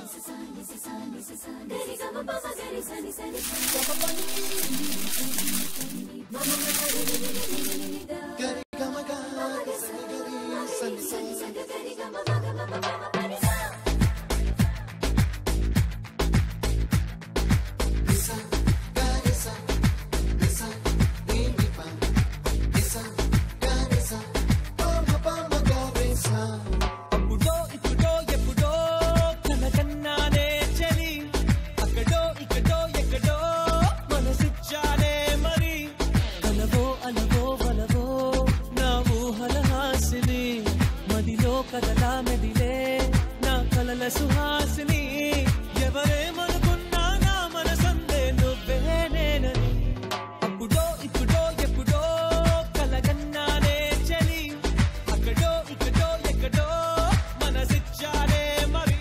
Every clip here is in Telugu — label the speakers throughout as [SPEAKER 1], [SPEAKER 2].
[SPEAKER 1] అప్పుడో ఇప్పుడో ఎప్పుడో కనకన్నానే చలి అక్కడో ఇక్కడో ఎక్కడో మనసిచ్చానే మరి కలవో అలవో వలవో నా ఊహల హాసిని మదిలో కదలా మెదిలే నా కలల సుహాసిని ఎవరేమనుకున్నా నా మనసందే నువ్వే నేనని అప్పుడో ఇప్పుడో ఎప్పుడో కలగన్నానే చలి అక్కడో ఇక్కడో ఎక్కడో మనసిచ్చానే మరి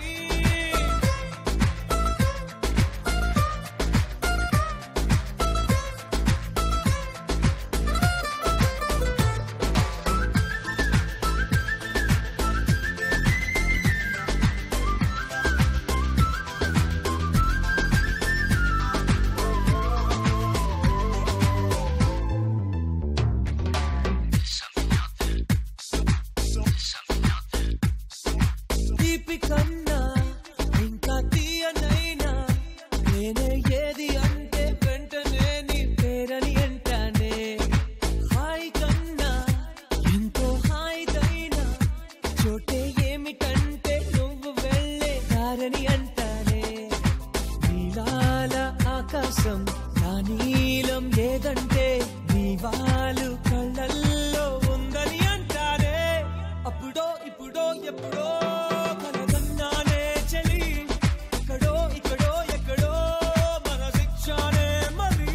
[SPEAKER 1] తీపి కన్నా ఇంకా తీయనైనా నేనే ఏది అంటే వెంటనే నీ పేరని అంటానే హాయ్ కన్నా ఎంతో హాయిదైనా చోటే ఏమిటంటే నువ్వు వెళ్ళే దారని అంటానే నీలాల ఆకాశం నా నీలం ఏదంటే నీ వాళ్ళు కళ్ళల్లో ఉందని అంటారే అప్పుడో ఇప్పుడో ఎప్పుడో కలగన్నానే చలి అక్కడో ఇక్కడో ఎక్కడో మనసిచ్చానే మరి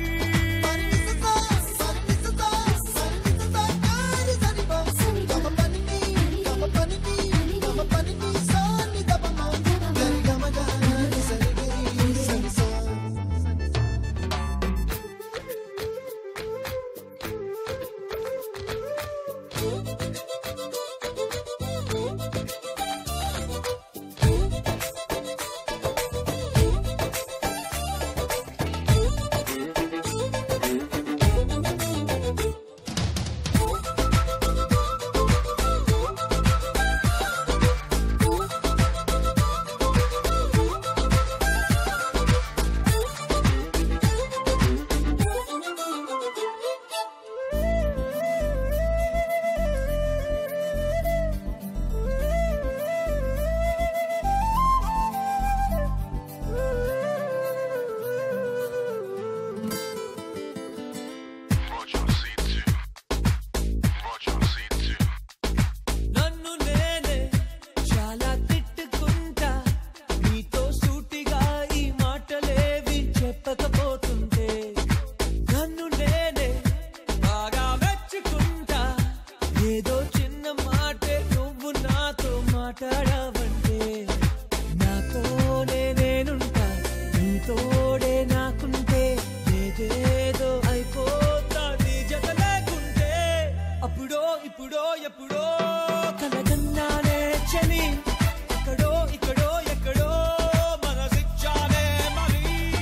[SPEAKER 1] నన్ను నేనే చాలా తిట్టుకుంటా నీతో సూటిగా ఈ మాటలేవి చెప్పకపోతుంటే నన్ను నేనే బాగా మెచ్చుకుంటా ఏదో చిన్న మాటే నువ్వు నాతో మాట్లాడవంటే నాతోనే నేనుంటా నీతోడే నాకుంటే ఏదేదో అయిపోతా నీ జత లేకుంటే అప్పుడో ఇప్పుడో ఎప్పుడో కలగన్నానే చలి అక్కడో ఇక్కడో ఎక్కడో మనసిచ్చానే మరి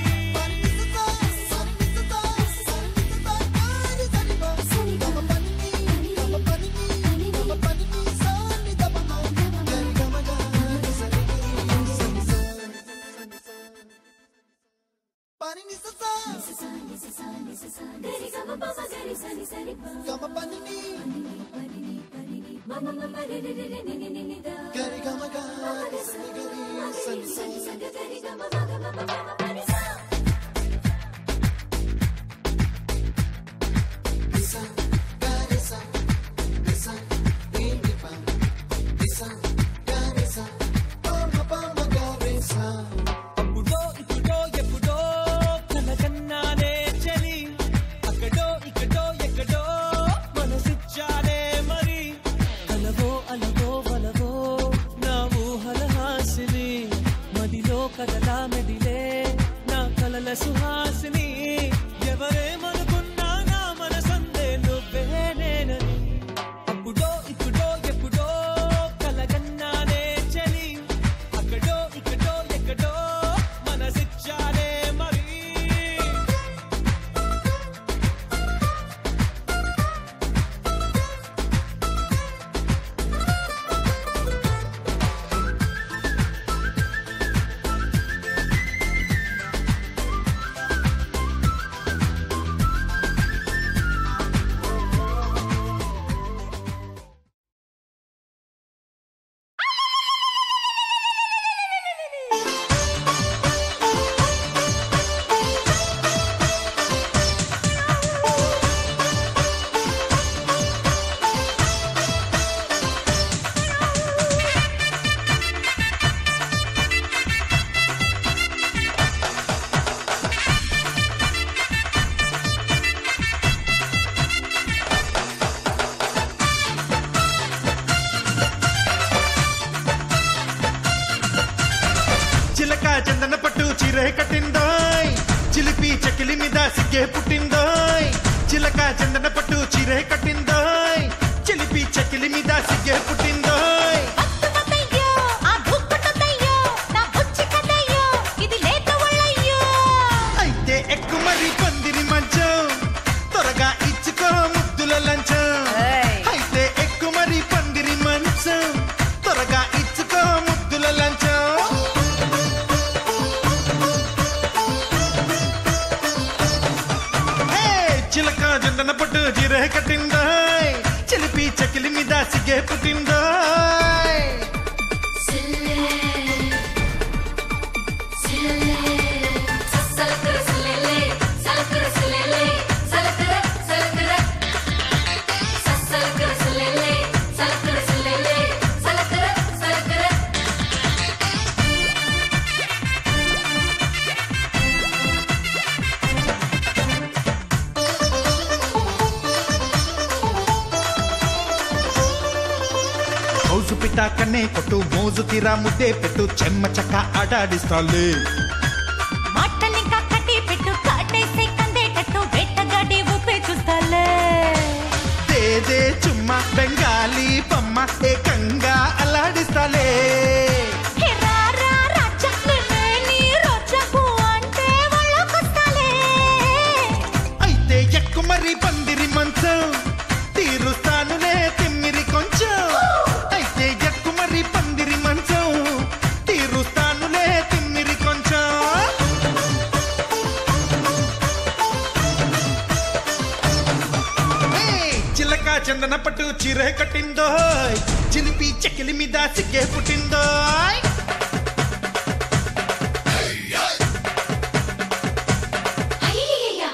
[SPEAKER 1] అప్పుడో ఇప్పుడో ఎప్పుడో కలగన్నానే చలి అక్కడో ఇక్కడో ఎక్కడో మనసిచ్చానే మరి కలవో అలవో వలవో నా ఊహల హాసిని మదిలో కదలా మెదిలే నా కలల సుహాసిని ఎవరేమనుకున్నా నా మనసందే నువ్వే నేనని అప్పుడో ఇప్పుడో ఎప్పుడో కలగన్నానే చలి అక్కడో ఇక్కడో ఎక్కడో
[SPEAKER 2] చిలక చందన పట్టు చీరే కట్టిందోయ్ చిలిపి చకిలి మీద సిగ్గే పుట్టిందోయ్ చిలక చందన పట్టు చీరే కట్టిందోయ్ చిలిపి చకిలి మీద సిగ్గే పుట్టిందోయ్
[SPEAKER 3] అత్తుమతయ్యో, ఆ దుప్పటతయ్యో, నా బుచ్చి కథయ్యో, ఇది లేత ఒళ్ళయ్యో.
[SPEAKER 2] అయితే ఎక్కు మరి పందిరి మంచం త్వరగా ఇచ్చుకో ముద్దుల లంచం
[SPEAKER 3] ఏయ్.
[SPEAKER 2] అయితే ఎక్కు మరి పందిరి మంచం త్వరగా ఇచ్చుకో ముద్దుల లంచం హే, చిలక జందన పట్టు జీరే కట్టిందాయ్ చిలిపి చకిలి మీద సిగ్గే పుట్టిందాయ్
[SPEAKER 4] సలకర సలలే సలకర సలలే సలకర సలకర సలకర సలలే సలకర సలలే సలకర సలకర
[SPEAKER 2] హౌసు పిట్ట కన్నే కొట్టు మోజు తీరా ముద్దే పెట్టు చెమ్మ చక్క ఆడాడిస్తాలే
[SPEAKER 3] మాటలింకా కట్టి పెట్టు, కాటేసే కందేటట్టు, వేటగాడి ఊపే చూస్తాలే.
[SPEAKER 2] దేదే చుమ్మ బెంగాలీ బొమ్మ ఏకంగా అల్లాడిస్తాలే
[SPEAKER 3] హే రా రా రాజా, నిన్నే నీ రోజాకు అంటే ఒళ్ళోకొస్తాలే.
[SPEAKER 2] అయితే ఎక్కు మరి పందిరి మంచం తీరుస్తానులే తిమ్మిరి కొంచెం అయితే ఎక్కు మరి పందిరి మంచం తీరుస్తానులే తిమ్మిరి కొంచెం హే, చిలక చందన పట్టు చీరే కట్టిందో చిలిపి చెకిలి మీద సిగ్గే పుట్టిందో
[SPEAKER 4] అయ్యయ్యయ్య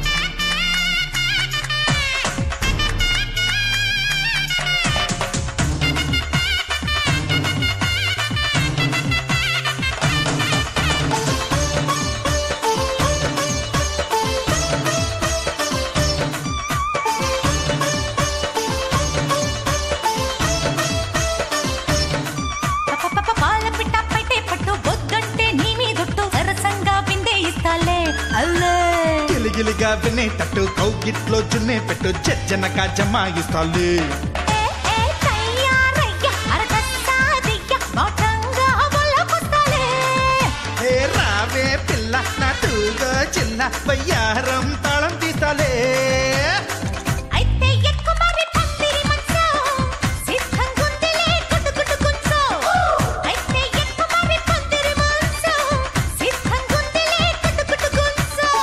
[SPEAKER 3] పపపప పాల పిట్ట పైటే పట్టు, బొద్దంటే నీ మీదొట్టు, సరసంగా బిందె ఇస్తాలే. అల్లే
[SPEAKER 2] గిలిగిలిగా వినేటట్టు కౌగిట్లో జున్నే పెట్టు జజ్జనగా జమాయిస్తాలే
[SPEAKER 3] ఏ ఏ తయ్యారయ్య, అరదస్తాదియ్య, బాటంగా ఒళ్ళోకొస్తాలే.
[SPEAKER 2] హే రావే పిల్ల నా తూగో చిన్న వయ్యారం తాళం తీస్తాలే
[SPEAKER 3] అయితే ఎక్కు మరి పందిరి మంచం, సిద్ధంగుందిలే గుడ్డుగుడ్డు గుంచం. అయితే ఎక్కు మరి పందిరి మంచం, సిద్ధంగుందిలే గుడ్డుగుడ్డు గుంచం.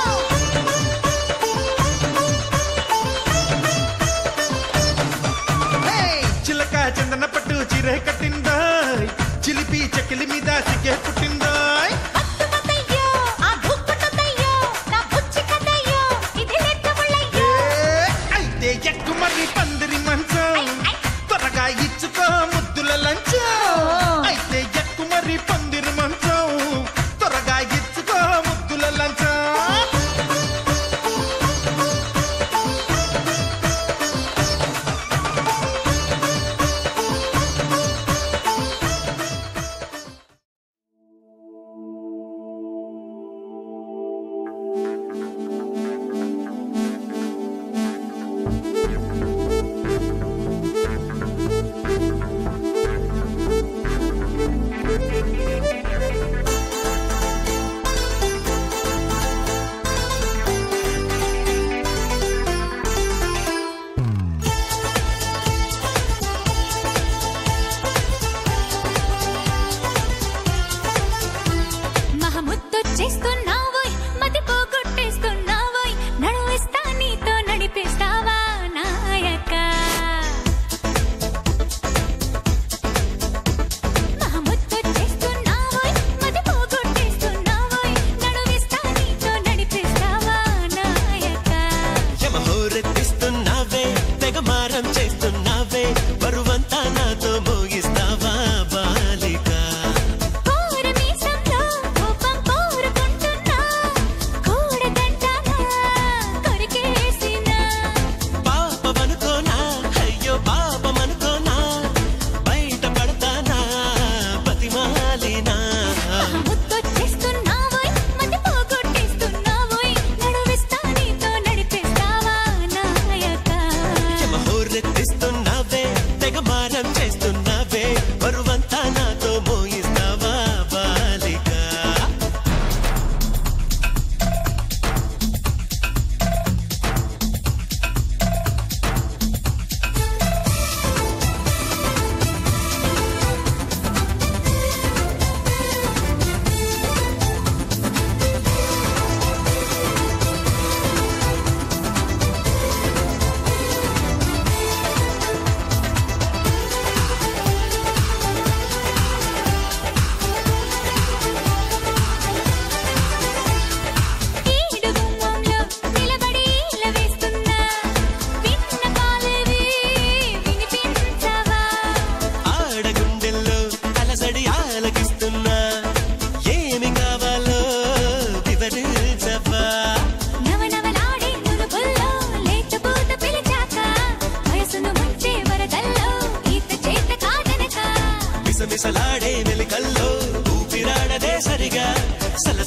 [SPEAKER 2] హే చిలక చందన పట్టు చీరే కట్టిందో చిలిపి చెకిలి మీద సిగ్గే పుట్టిందో
[SPEAKER 3] అత్తుమతయ్యో, ఆ దుప్పటతయ్యో, నా బుచ్చి కథయ్యో, ఇది లేత ఒళ్ళయ్యో.
[SPEAKER 2] అయితే ఎక్కు మరి పందిరి మంచం
[SPEAKER 3] ఐ, ఐ.
[SPEAKER 2] త్వరగా ఇచ్చుకో ముద్దుల లంచం అయితే ఎక్కు మరి పందిరి మంచం త్వరగా ఇచ్చుకో ముద్దుల లంచం
[SPEAKER 3] ఆ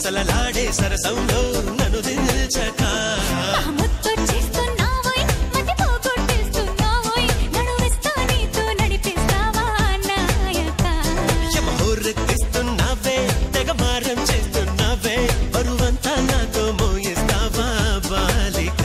[SPEAKER 5] సలసలలాడే సరసంలో నన్ను దిల్చక
[SPEAKER 3] ఆ ముత్తొచ్చేస్తున్నావోయ్, మతి పోగొట్టేస్తున్నావోయ్, నడువిస్తా నీతో నడిపిస్తావా నాయక
[SPEAKER 5] యమహోరెత్తిస్తున్నావే తెగ మారం చేస్తున్నావే బరువంతా నాతో మోయిస్తావా బాలిక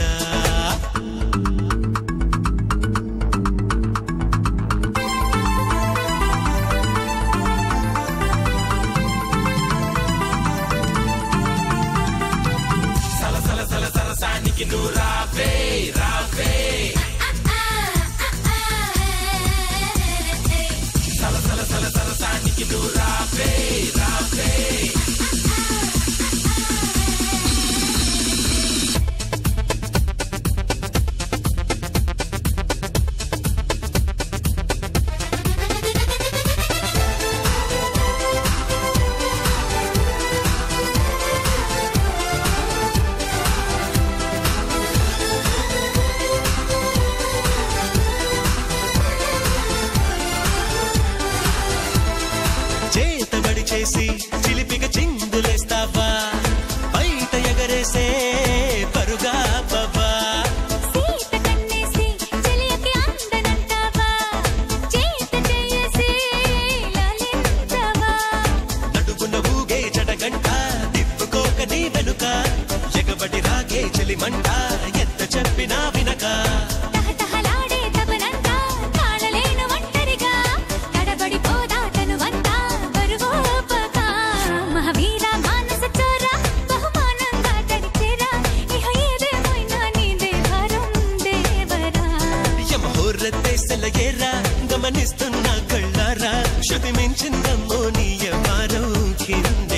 [SPEAKER 5] చేతబడి చేసి చిలిపిగ చిందులేస్తావా బయట ఎగరేసే పరుగా బాబా
[SPEAKER 3] సీత కన్నేసి చెలియకి అందనంటావా చేత చేయేసి లాలించవా
[SPEAKER 5] నడుగున ఊగే జడగంట తిప్పుకోక నీ వెనుక ఎగబడి రాగే చెలిమంట ఎంత చెప్పినా వినక
[SPEAKER 3] తహతహలాడే తపనంతా తాళలేను ఒంటరిగా తడబడిపోదా తనువంతా బరువోపక మహావీర మానస చోర బహుమానంగా తడిచేరా ఇహ ఏదేమైనా నీదే భారం దేవరా
[SPEAKER 5] యమహోర్రతేసలయేరా గమనిస్తున్నా కళ్ళారా శృతి మించిందమ్మో నీ వారం కింద